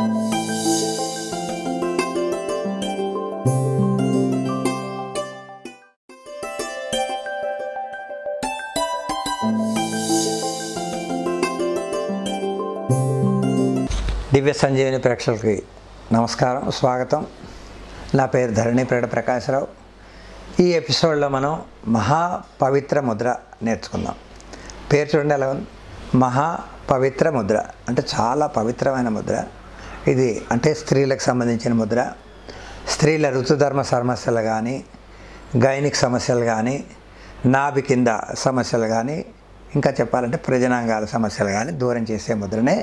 దివ్య సంజీవిని ప్రేక్షకులకి నమస్కారం స్వాగతం నా పేరు ధరణి ప్రేడ ప్రకాశరావు ఈ ఎపిసోడ్లో మనం మహా పవిత్ర ముద్ర నేర్చుకుందాం పేరు చూడండి ఎలా ఉంది మహా పవిత్ర ముద్ర అంటే చాలా పవిత్రమైన ముద్ర ఇది అంటే స్త్రీలకు సంబంధించిన ముద్ర స్త్రీల ఋతుధర్మ సమస్యలు కానీ గైనిక్ సమస్యలు కానీ నాభి కింద సమస్యలు కానీ ఇంకా చెప్పాలంటే ప్రజనాంగాల సమస్యలు కానీ దూరం చేసే ముద్రనే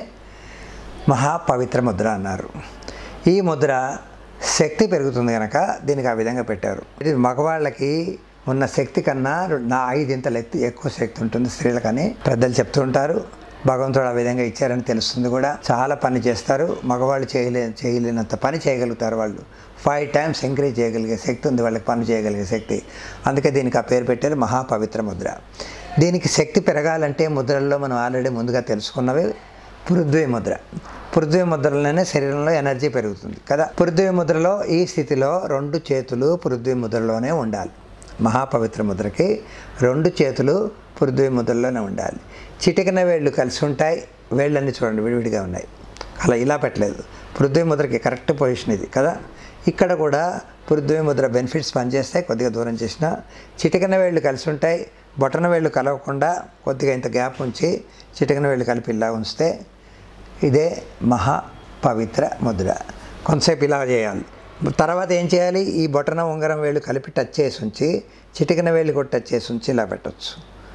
మహాపవిత్ర ముద్ర అన్నారు ఈ ముద్ర శక్తి పెరుగుతుంది కనుక దీనికి ఆ విధంగా పెట్టారు ఇది మగవాళ్ళకి ఉన్న శక్తి కన్నా నా ఐదింతలు ఎత్తి ఎక్కువ శక్తి ఉంటుంది స్త్రీలకని పెద్దలు చెప్తూ ఉంటారు భగవంతుడు ఆ విధంగా ఇచ్చారని తెలుస్తుంది కూడా చాలా పని చేస్తారు మగవాళ్ళు చేయలే చేయలేనంత పని చేయగలుగుతారు వాళ్ళు ఫైవ్ టైమ్స్ ఎంకరేజ్ చేయగలిగే శక్తి ఉంది వాళ్ళకి పని చేయగలిగే శక్తి అందుకే దీనికి ఆ పేరు పెట్టారు మహాపవిత్ర ముద్ర దీనికి శక్తి పెరగాలంటే ముద్రల్లో మనం ఆల్రెడీ ముందుగా తెలుసుకున్నవి పృథ్వీ ముద్ర పృథ్వీ ముద్రలోనే శరీరంలో ఎనర్జీ పెరుగుతుంది కదా పృథ్వీ ముద్రలో ఈ స్థితిలో రెండు చేతులు పృథ్వీ ముద్రలోనే ఉండాలి మహాపవిత్ర ముద్రకి రెండు చేతులు పృథ్వీ ముద్రలోనే ఉండాలి చిటికన వేళ్ళు కలిసి ఉంటాయి వేళ్ళన్నీ చూడండి విడివిడిగా ఉన్నాయి అలా ఇలా పెట్టలేదు పృథ్వీ ముద్రకి కరెక్ట్ పొజిషన్ ఇది కదా ఇక్కడ కూడా పృథ్వీ ముద్ర బెనిఫిట్స్ పనిచేస్తాయి కొద్దిగా దూరం చేసిన చిటికన వేళ్ళు కలిసి ఉంటాయి బొటన వేళ్ళు కలవకుండా కొద్దిగా ఇంత గ్యాప్ ఉంచి చిటికన వేళ్ళు కలిపి ఇలా ఉంచితే ఇదే మహా పవిత్ర ముద్ర కొంతసేపు ఇలా చేయాలి తర్వాత ఏం చేయాలి ఈ బొటన ఉంగరం వేళ్ళు కలిపి టచ్ చేసి ఉంచి చిటికన వేళ్ళు కూడా టచ్ చేసి ఉంచి ఇలా పెట్టచ్చు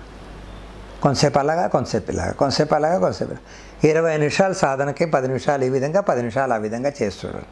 కొంతసేపు అలాగా కొంతసేపు ఇలాగా కొంతసేపు అలాగా కొంతసేపు ఇలాగా. ఇరవై నిమిషాల సాధనకి పది నిమిషాలు ఈ విధంగా పది నిమిషాలు ఆ విధంగా చేస్తున్నాడు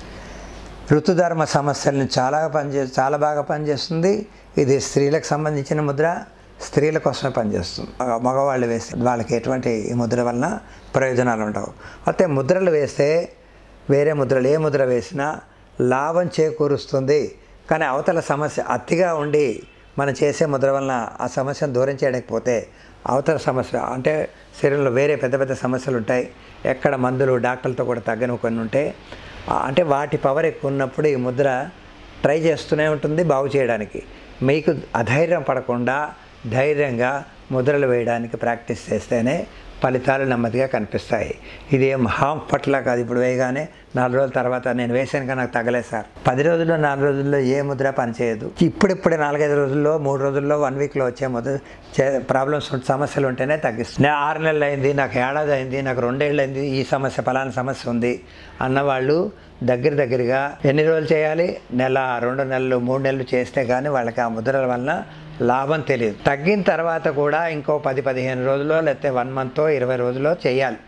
ఋతుధర్మ సమస్యలను చాలా పనిచే చాలా బాగా పనిచేస్తుంది ఇది స్త్రీలకు సంబంధించిన ముద్ర స్త్రీల కోసమే పనిచేస్తుంది మగ- మగవాళ్ళు వేస్తే వాళ్ళకి ఎటువంటి ఈ ముద్ర వలన ప్రయోజనాలు ఉండవు అయితే ముద్రలు వేస్తే వేరే ముద్రలు ఏ ముద్ర వేసినా లాభం చేకూరుస్తుంది కానీ అవతల సమస్య అతిగా ఉండి మనం చేసే ముద్ర వలన ఆ సమస్యను దూరం చేయలేకపోతే అవతల సమస్య అంటే శరీరంలో వేరే పెద్ద పెద్ద సమస్యలు ఉంటాయి ఎక్కడ మందులు డాక్టర్లతో కూడా తగ్గని కొన్ని ఉంటాయి ఆ, అంటే వాటి పవర్ ఎక్కువ ఉన్నప్పుడు ఈ ముద్ర ట్రై చేస్తూనే ఉంటుంది బాగు చేయడానికి మీకు అధైర్యం పడకుండా ధైర్యంగా ముద్రలు వేయడానికి ప్రాక్టీస్ చేస్తేనే ఫలితాలు నెమ్మదిగా కనిపిస్తాయి ఇది ఏం హామ్ పట్ల కాదు ఇప్పుడు వేయగానే నాలుగు రోజుల తర్వాత నేను వేసాను కానీ నాకు తగలేదు సార్ పది రోజుల్లో నాలుగు రోజుల్లో ఏ ముద్ర పనిచేయదు ఇప్పుడిప్పుడే నాలుగైదు రోజుల్లో మూడు రోజుల్లో వన్ వీక్లో వచ్చే ముద్ర ప్రాబ్లమ్స్ సమస్యలు ఉంటేనే తగ్గిస్తుంది నేను ఆరు నెలలు అయింది నాకు ఏడాది అయింది నాకు రెండేళ్ళు అయింది ఈ సమస్య ఫలానా సమస్య ఉంది అన్నవాళ్ళు దగ్గర దగ్గరగా ఎన్ని రోజులు చేయాలి నెల రెండు నెలలు మూడు నెలలు చేస్తే కానీ వాళ్ళకి ఆ ముద్రల వలన లాభం తెలియదు తగ్గిన తర్వాత కూడా ఇంకో పది పదిహేను రోజుల్లో లేకపోతే వన్ మంతో ఇరవై రోజుల్లో చేయాలి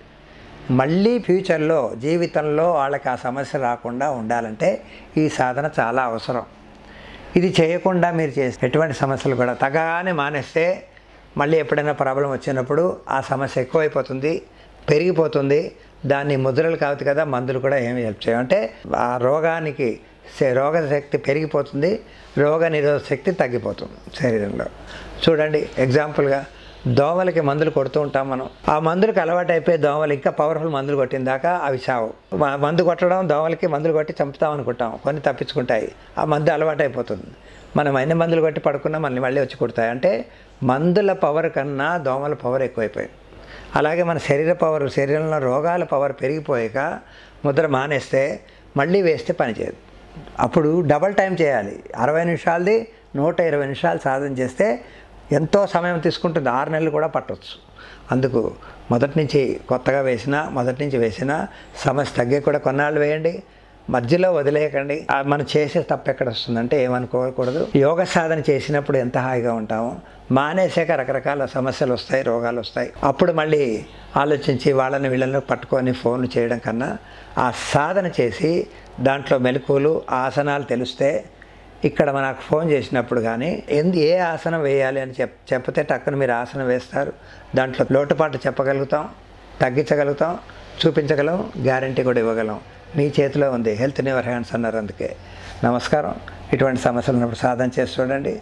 మళ్ళీ ఫ్యూచర్లో జీవితంలో వాళ్ళకి ఆ సమస్య రాకుండా ఉండాలంటే ఈ సాధన చాలా అవసరం ఇది చేయకుండా మీరు చేసే ఎటువంటి సమస్యలు కూడా తగ్గగానే మానేస్తే మళ్ళీ ఎప్పుడైనా ప్రాబ్లం వచ్చినప్పుడు ఆ సమస్య ఎక్కువైపోతుంది పెరిగిపోతుంది దాన్ని ముద్రలు కావచ్చు కదా మందులు కూడా ఏమి హెల్ప్ చేయవు అంటే ఆ రోగానికి శ- రోగ శక్తి పెరిగిపోతుంది రోగ నిరోధక శక్తి తగ్గిపోతుంది శరీరంలో చూడండి ఎగ్జాంపుల్గా దోమలకి మందులు కొడుతూ ఉంటాం మనం ఆ మందులకు అలవాటు అయిపోయి దోమలు ఇంకా పవర్ఫుల్ మందులు కొట్టిన దాకా అవి చావు మ- మందు కొట్టడం దోమలకి మందులు కొట్టి చంపుతాం అనుకుంటాం కొన్ని తప్పించుకుంటాయి ఆ మందు అలవాటు అయిపోతుంది మనం ఎన్ని మందులు కొట్టి పడుకున్నా మళ్ళీ మళ్ళీ వచ్చి కుడతాయి అంటే మందుల పవర్ కన్నా దోమల పవర్ ఎక్కువైపోయింది అలాగే మన శరీర పవర్ శరీరంలో రోగాల పవర్ పెరిగిపోయాక ముద్ర మానేస్తే మళ్ళీ వేస్తే పనిచేయదు అప్పుడు డబల్ టైం చేయాలి అరవై నిమిషాలది నూట ఇరవై నిమిషాలు సాధన చేస్తే ఎంతో సమయం తీసుకుంటుంది ఆరు నెలలు కూడా పట్టవచ్చు అందుకు మొదటి నుంచి కొత్తగా వేసినా మొదటి నుంచి వేసినా సమస్య తగ్గే కూడా కొన్నాళ్ళు వేయండి మధ్యలో వదిలేయకండి ఆ మనం చేసే తప్పు ఎక్కడ వస్తుందంటే ఏమనుకోకూడదు యోగ సాధన చేసినప్పుడు ఎంత హాయిగా ఉంటామో మానేసాక రకరకాల సమస్యలు వస్తాయి రోగాలు వస్తాయి అప్పుడు మళ్ళీ ఆలోచించి వాళ్ళని వీళ్ళని పట్టుకొని ఫోన్లు చేయడం కన్నా ఆ సాధన చేసి దాంట్లో మెలకువలు ఆసనాలు తెలిస్తే ఇక్కడ మనకు ఫోన్ చేసినప్పుడు కానీ ఎందు ఏ ఆసనం వేయాలి అని చెప్ చెప్తే టక్కున మీరు ఆసనం వేస్తారు దాంట్లో లోటుపాటు చెప్పగలుగుతాం తగ్గించగలుగుతాం చూపించగలం గ్యారంటీ కూడా ఇవ్వగలం మీ చేతిలో ఉంది హెల్త్ ఇన్ యువర్ హ్యాండ్స్ అన్నారు అందుకే నమస్కారం ఇటువంటి సమస్యలు ఉన్నప్పుడు సాధన చేసి చూడండి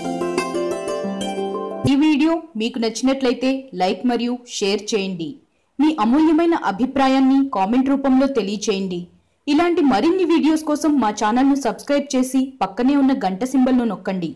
ఈ వీడియో మీకు నచ్చినట్లయితే లైక్ మరియు షేర్ చేయండి మీ అమూల్యమైన అభిప్రాయాన్ని కామెంట్ రూపంలో తెలియచేయండి ఇలాంటి మరిన్ని వీడియోస్ కోసం మా ఛానల్ను సబ్స్క్రైబ్ చేసి పక్కనే ఉన్న గంట సింబల్ను నొక్కండి